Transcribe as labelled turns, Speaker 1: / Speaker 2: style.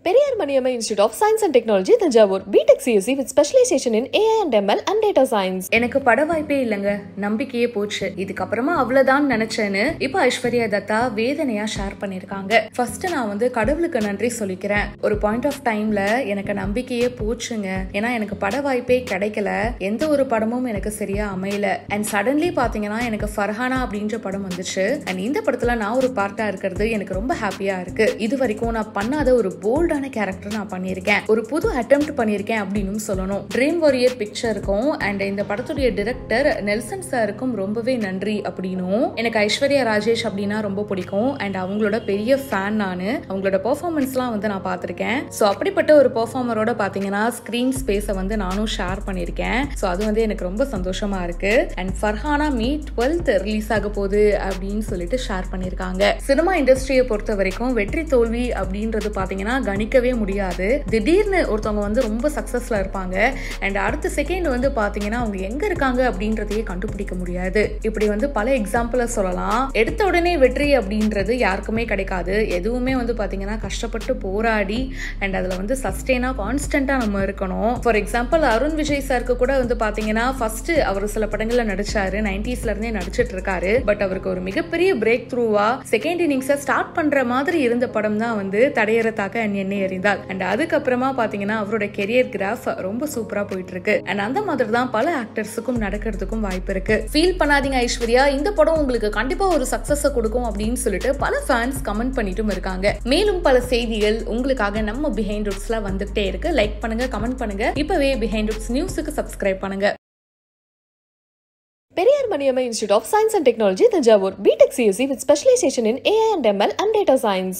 Speaker 1: Periyar Maniammai institute of science and technology Thanjavur B Tech CSC with specialisation in AI and ML and data science
Speaker 2: எனக்கு பட வாய்ப்பே இல்லைங்க நம்பிக்கையே போச்சு இதுக்கப்புறமா அவ்வளவுதான் நினைச்சேன்னு இப்ப ஐஸ்வர்யா தத்தா வேதனையா ஷேர் பண்ணிருக்காங்க ஃபர்ஸ்ட் நான் வந்து கடவுளுக்கு நன்றி சொல்லிக்கிறேன் ஒரு பாயிண்ட் ஆஃப் டைம்ல எனக்கு நம்பிக்கையே போச்சுங்க ஏன்னா எனக்கு பட வாய்ப்பே கிடைக்கல எந்த ஒரு படமும் எனக்கு சரியா அமையல அண்ட் சடன்லி பாத்தீங்கன்னா எனக்கு ஃபர்ஹானா அப்படின்ற படம் வந்துச்சு அண்ட் இந்த படத்துல நான் ஒரு பார்ட்டா இருக்கிறது எனக்கு ரொம்ப ஹாப்பியா இருக்கு இது வரைக்கும் நான் பண்ணாத ஒரு போல்டான கேரக்டர் நான் பண்ணியிருக்கேன் ஒரு புது அட்டெம்ட் பண்ணியிருக்கேன் அப்படின்னு சொல்லணும் ட்ரீம் வாரியர் பிக்சருக்கும் அண்ட் இந்த படத்துடைய டிரெக்டர் நெல்சன் சாருக்கும் ரொம்பவே நன்றி அப்படின்னும் எனக்கு ஐஸ்வர்யா ராஜேஷ் அப்படின்னா ரொம்ப பிடிக்கும் அண்ட் அவங்களோட பெரிய ஃபேன் நான் அவங்களோட பெர்ஃபார்மன்ஸ்லாம் வந்து நான் பார்த்துருக்கேன் ஸோ அப்படிப்பட்ட ஒரு பெர்ஃபார்மரோட பார்த்தீங்கன்னா ஸ்க்ரீன் ஸ்பேஸை வந்து நானும் ஷேர் பண்ணியிருக்கேன் ஸோ அது வந்து எனக்கு ரொம்ப சந்தோஷமா இருக்கு and Farhana May twelfth release ஆக போகுது அப்படின்னு சொல்லிட்டு ஷேர் பண்ணியிருக்காங்க சினிமா இண்டஸ்ட்ரியை பொறுத்த வரைக்கும் வெற்றி தோல்வி அப்படின்றது பார்த்தீங்கன்னா கணிக்கவே முடியாது திடீர்னு ஒருத்தவங்க வந்து ரொம்ப சக்ஸஸ்ல இருப்பாங்க அண்ட் அடுத்த செகண்ட் வந்து பார்த்தீங்கன்னா அவங்க எங்க இருக்காங்க அப்படின்றதையே கண்டுபிடிக்க முடியாது இப்படி வந்து பல எக்ஸாம்பிள சொல்லலாம் எடுத்த உடனே வெற்றி அப்படின்றது யாருக்குமே கிடைக்காது எதுவுமே வந்து பார்த்தீங்கன்னா கஷ்டப்பட்டு போராடி அண்ட் அதில் வந்து சஸ்டெயினா கான்ஸ்டன்டா நம்ம இருக்கணும் ஃபார் எக்ஸாம்பிள் அருண் விஜய் சாருக்கு கூட வந்து பார்த்தீங்கன்னா ஃபர்ஸ்ட் அவர் சில படங்கள்ல நடிச்சாரு நைன்டிஸ்ல இருந்தே நடிச்சிட்டு இருக்காரு பட் அவருக்கு ஒரு மிகப்பெரிய பிரேக் த்ரூவா செகண்ட் இன்னிங்ஸை ஸ்டார்ட் பண்ற மாதிரி இருந்த படம் தான் வந்து தடையற தாக்க அண்ட் என்னை எறிந்தால் அண்ட் அதுக்கப்புறமா பாத்தீங்கன்னா அவரோட கெரியர் கிராஃப் ரொம்ப சூப்பரா போயிட்டு இருக்கு அண்ட் அந்த மாதிரி தான் பல ஆக்டர்ஸுக்கும் நடக்கிறதுக்கும் வாய்ப்பு இருக்கு ஃபீல் பண்ணாதீங்க ஐஸ்வர்யா இந்த படம் உங்களுக்கு கண்டிப்பா ஒரு சக்சஸ் கொடுக்கும் அப்படின்னு சொல்லிட்டு பல ஃபேன்ஸ் கமெண்ட் பண்ணிட்டும் இருக்காங்க மேலும் பல செய்திகள் உங்களுக்காக நம்ம பிஹைண்ட் ரூட்ஸ்ல வந்துகிட்டே இருக்கு லைக் பண்ணுங்க கமெண்ட் பண்ணுங்க இப்பவே பிஹைண்ட் ரூட்ஸ் நியூஸுக்கு சப்ஸ்கிரைப் பண்ணுங்க
Speaker 1: Periyar Maniammai institute of science and technology Thanjavur B Tech CSC with specialisation in AI and ML and data science